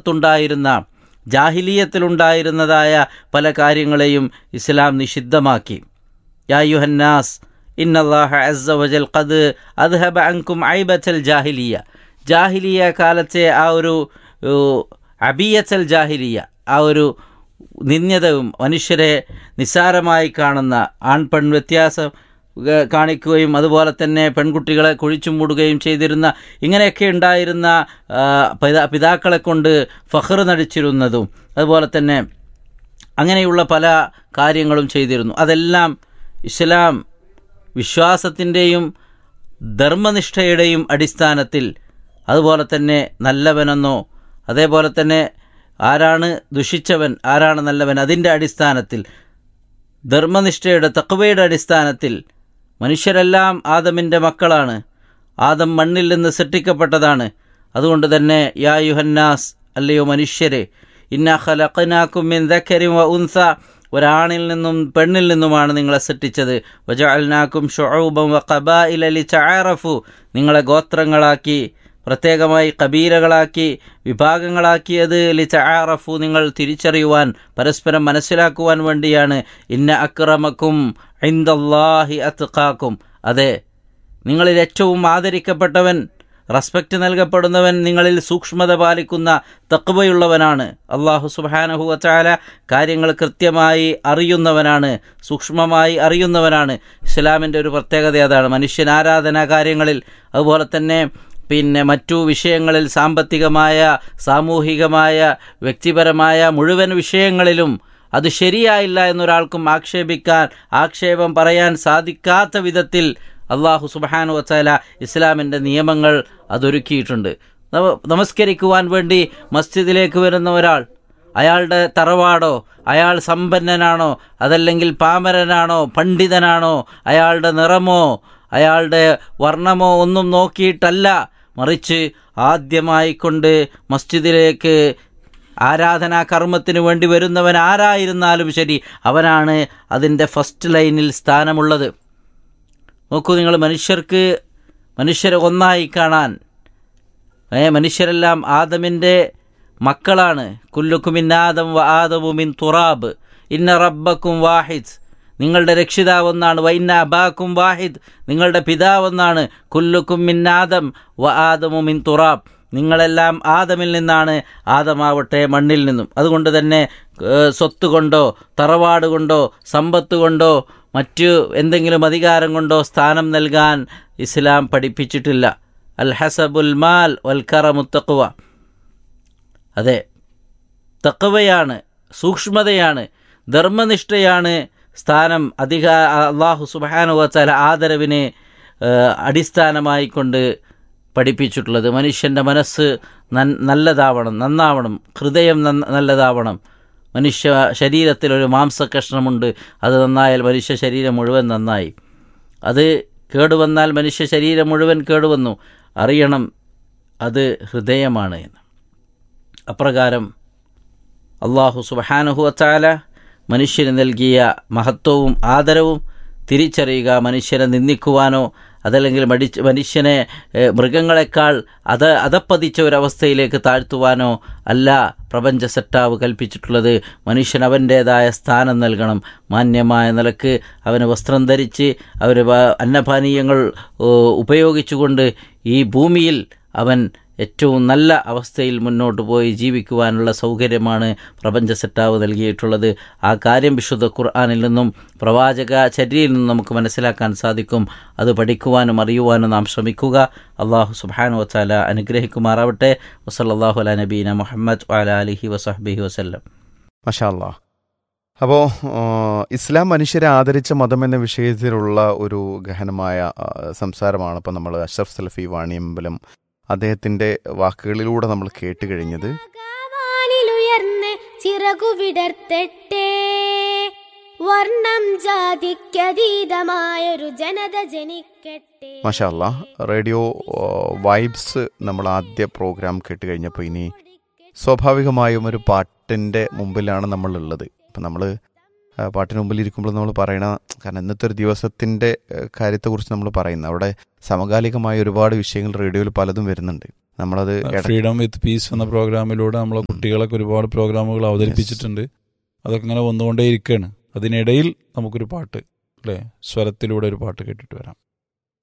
കാലത്തുണ്ടായിരുന്ന ജാഹിലീയത്തിലുണ്ടായിരുന്നതായ പല കാര്യങ്ങളെയും ഇസ്ലാം നിഷിദ്ധമാക്കി യാ യുഹന്നാസ് ഇന്നല്ലാഹ അസ്സ വജൽ ഖദ് അദ്ഹബ അൻകും ഐബത്തൽ ജാഹിലിയ ജാഹിലിയ കാലത്തെ ആ ഒരു ഏഹ്, അബിയത്തൽ ജാഹിലിയ ആ ഒരു നിന്ദ്യതയും മനുഷ്യരെ നിസ്സാരമായി കാണുന്ന ആൺ പെൺ വ്യത്യാസം ഏഹ്, കാണിക്കുകയും അതുപോലെ തന്നെ പെൺകുട്ടികളെ കുഴിച്ചു മൂടുകയും ചെയ്തിരുന്ന ഇങ്ങനെയൊക്കെ ഉണ്ടായിരുന്ന ആ, പിതാ പിതാക്കളെ കൊണ്ട് ഫഹ്ർ നടിച്ചിരുന്നതും അതുപോലെ തന്നെ അങ്ങനെയുള്ള പല കാര്യങ്ങളും ചെയ്തിരുന്നു അതെല്ലാം ഇസ്ലാം വിശ്വാസത്തിൻ്റെയും ധർമ്മനിഷ്ഠയുടെയും അടിസ്ഥാനത്തിൽ അതുപോലെ തന്നെ നല്ലവനെന്നോ അതേപോലെ തന്നെ ആരാണ് ദുഷിച്ചവൻ ആരാണ് നല്ലവൻ അതിൻ്റെ അടിസ്ഥാനത്തിൽ ധർമ്മനിഷ്ഠയുടെ തക്വയുടെ അടിസ്ഥാനത്തിൽ മനുഷ്യരെല്ലാം ആദമിൻ്റെ മക്കളാണ് ആദം മണ്ണിൽ നിന്ന് സൃഷ്ടിക്കപ്പെട്ടതാണ് അതുകൊണ്ട് തന്നെ യാ യുഹന്നാസ് അല്ലയോ മനുഷ്യരെ ഇന്ന ഖലഖനാക്കും മിൻ ദക്കരിൻ വ ഉൻസ ഒരാണിൽ നിന്നും പെണ്ണിൽ നിന്നുമാണ് നിങ്ങളെ സൃഷ്ടിച്ചത് വജഅൽനാക്കും ഷുഊബൻ വ ഖബായില ലിതഅറഫു നിങ്ങളെ ഗോത്രങ്ങളാക്കി പ്രത്യേകമായി കബീലകളാക്കി വിഭാഗങ്ങളാക്കിയത് ലിതഅറഫു നിങ്ങൾ തിരിച്ചറിയുവാൻ പരസ്പരം മനസ്സിലാക്കുവാൻ വേണ്ടിയാണ് ഇന്ന അക്രമക്കും ഇന്ദല്ലാഹി അത്ഖാക്കും അതെ നിങ്ങളിൽ ഏറ്റവും ആദരിക്കപ്പെട്ടവൻ റെസ്പെക്റ്റ് നൽകപ്പെടുന്നവൻ നിങ്ങളിൽ സൂക്ഷ്മത പാലിക്കുന്ന തക്വയുള്ളവനാണ് അള്ളാഹു സുബാനഹു വച്ചാല കാര്യങ്ങൾ കൃത്യമായി അറിയുന്നവനാണ് സൂക്ഷ്മമായി അറിയുന്നവനാണ് ഇസ്ലാമിൻ്റെ ഒരു പ്രത്യേകത അതാണ് മനുഷ്യൻ ആരാധനാ കാര്യങ്ങളിൽ അതുപോലെ തന്നെ പിന്നെ മറ്റു വിഷയങ്ങളിൽ സാമ്പത്തികമായ സാമൂഹികമായ വ്യക്തിപരമായ മുഴുവൻ വിഷയങ്ങളിലും അത് ശരിയായില്ല എന്നൊരാൾക്കും ആക്ഷേപിക്കാൻ ആക്ഷേപം പറയാൻ സാധിക്കാത്ത വിധത്തിൽ അള്ളാഹു സുബാനു വച്ചാല ഇസ്ലാമിൻ്റെ നിയമങ്ങൾ അതൊരുക്കിയിട്ടുണ്ട് നമ- നമസ്കരിക്കുവാൻ വേണ്ടി മസ്ജിദിലേക്ക് വരുന്ന ഒരാൾ അയാളുടെ തറവാടോ അയാൾ സമ്പന്നനാണോ അതല്ലെങ്കിൽ പാമരനാണോ പണ്ഡിതനാണോ അയാളുടെ നിറമോ അയാളുടെ വർണ്ണമോ ഒന്നും നോക്കിയിട്ടല്ല മറിച്ച് ആദ്യമായി കൊണ്ട് മസ്ജിദിലേക്ക് ആരാധനാ കർമ്മത്തിന് വേണ്ടി വരുന്നവൻ ആരായിരുന്നാലും ശരി അവനാണ് അതിൻ്റെ ഫസ്റ്റ് ലൈനിൽ സ്ഥാനമുള്ളത് നോക്കൂ നിങ്ങൾ മനുഷ്യർക്ക് മനുഷ്യരെ ഒന്നായി കാണാൻ ഏ മനുഷ്യരെല്ലാം ആദമിൻ്റെ മക്കളാണ് കുല്ലുക്കുമിൻ ആദം വ ആദമുമിൻ തുറാബ് ഇന്ന റബ്ബക്കും വാഹിദ് നിങ്ങളുടെ രക്ഷിതാവെന്നാണ് വൈന്ന അബാക്കും വാഹിദ് നിങ്ങളുടെ പിതാവെന്നാണ് കുല്ലുക്കും മിൻ ആദം വ ആദമുമിൻ തുറാബ് നിങ്ങളെല്ലാം ആദമിൽ നിന്നാണ് ആദമാവട്ടെ മണ്ണിൽ നിന്നും അതുകൊണ്ട് തന്നെ ഏഹ്, സ്വത്ത് കൊണ്ടോ തറവാട് കൊണ്ടോ സമ്പത്ത് കൊണ്ടോ മറ്റു എന്തെങ്കിലും അധികാരം കൊണ്ടോ സ്ഥാനം നൽകാൻ ഇസ്ലാം പഠിപ്പിച്ചിട്ടില്ല അൽ ഹസബുൽ മാൽ വൽ കറമുത്തക്കുവ അതെ തക്കവയാണ് സൂക്ഷ്മതയാണ് ധർമ്മനിഷ്ഠയാണ് സ്ഥാനം അധിക അള്ളാഹു സുബാനുവച്ചാല ആദരവിനെ ഏഹ്, അടിസ്ഥാനമായി കൊണ്ട് പഠിപ്പിച്ചിട്ടുള്ളത് മനുഷ്യൻ്റെ മനസ്സ് നൻ നല്ലതാവണം നന്നാവണം ഹൃദയം നന്ന നല്ലതാവണം മനുഷ്യ ശരീരത്തിൽ ഒരു മാംസകഷ്ണമുണ്ട് അത് നന്നായാൽ മനുഷ്യ ശരീരം മുഴുവൻ നന്നായി അത് കേടുവന്നാൽ മനുഷ്യ ശരീരം മുഴുവൻ കേടുവന്നു അറിയണം അത് ഹൃദയമാണ് എന്ന് അപ്രകാരം അള്ളാഹു സുബഹാനുഹു വച്ചാല മനുഷ്യന് നൽകിയ മഹത്വവും ആദരവും തിരിച്ചറിയുക മനുഷ്യനെ നിന്ദിക്കുവാനോ അതല്ലെങ്കിൽ മടിച്ച് മനുഷ്യനെ ഏഹ്, മൃഗങ്ങളെക്കാൾ അത് അതപ്പതിച്ച ഒരവസ്ഥയിലേക്ക് താഴ്ത്തുവാനോ അല്ല പ്രപഞ്ച സെറ്റാവ് കൽപ്പിച്ചിട്ടുള്ളത് മനുഷ്യൻ അവൻ്റേതായ സ്ഥാനം നൽകണം മാന്യമായ നിലക്ക് അവന് വസ്ത്രം ധരിച്ച് അവന് വ- അന്നപാനീയങ്ങൾ ഓ, ഉപയോഗിച്ചുകൊണ്ട് ഈ ഭൂമിയിൽ അവൻ ഏറ്റവും നല്ല അവസ്ഥയിൽ മുന്നോട്ട് പോയി ജീവിക്കുവാനുള്ള സൗകര്യമാണ് പ്രപഞ്ച സെറ്റാവ് നൽകിയിട്ടുള്ളത് ആ കാര്യം വിശുദ്ധ ഖുർആാനിൽ നിന്നും പ്രവാചക ചര്യയിൽ നിന്നും നമുക്ക് മനസ്സിലാക്കാൻ സാധിക്കും അത് പഠിക്കുവാനും അറിയുവാനും നാം ശ്രമിക്കുക അള്ളാഹു സുബാനു വച്ചാല അനുഗ്രഹിക്കുമാറാവട്ടെ വസല്ലാഹു അല നബീന മുഹമ്മദ് അല അലിഹി വസഹബിഹി വസ്ല്ലം മഷാല്ല അപ്പോൾ ഇസ്ലാം മനുഷ്യരെ ആദരിച്ച മതം എന്ന വിഷയത്തിലുള്ള ഒരു ഗഹനമായ ആ, സംസാരമാണ് ഇപ്പോൾ നമ്മൾ അഷ്റഫ് സലഫി വാണിയമ്പലം അദ്ദേഹത്തിൻ്റെ വാക്കുകളിലൂടെ നമ്മൾ കേട്ട് കഴിഞ്ഞത് വാനിലുയർന്ന് ചിറകു വിടർത്തട്ടെ വർണ്ണം ജാതിക്കതീതമായൊരു ജനത ജനിക്കട്ടെ മഷാല്ല റേഡിയോ ആ, വൈബ്സ് നമ്മൾ ആദ്യ പ്രോഗ്രാം കേട്ട് കഴിഞ്ഞപ്പോൾ ഇനി സ്വാഭാവികമായും ഒരു പാട്ടിൻ്റെ മുമ്പിലാണ് നമ്മളുള്ളത് അപ്പം നമ്മൾ ആ, പാട്ടിന് മുമ്പിൽ ഇരിക്കുമ്പോൾ നമ്മൾ പറയണ കാരണം ഇന്നത്തെ ഒരു ദിവസത്തിൻ്റെ കാര്യത്തെക്കുറിച്ച് നമ്മൾ പറയുന്നത് അവിടെ സമകാലികമായ ഒരുപാട് വിഷയങ്ങൾ റേഡിയോയിൽ പലതും വരുന്നുണ്ട് നമ്മളത് ഇട- ഫ്രീഡം വിത്ത് പീസ് എന്ന പ്രോഗ്രാമിലൂടെ നമ്മളെ കുട്ടികളൊക്കെ ഒരുപാട് പ്രോഗ്രാമുകൾ അവതരിപ്പിച്ചിട്ടുണ്ട് അതൊക്കെ ഇങ്ങനെ വന്നുകൊണ്ടേ ഇരിക്കുകയാണ് അതിനിടയിൽ നമുക്കൊരു പാട്ട് അല്ലേ സ്വരത്തിലൂടെ ഒരു പാട്ട് കേട്ടിട്ട് വരാം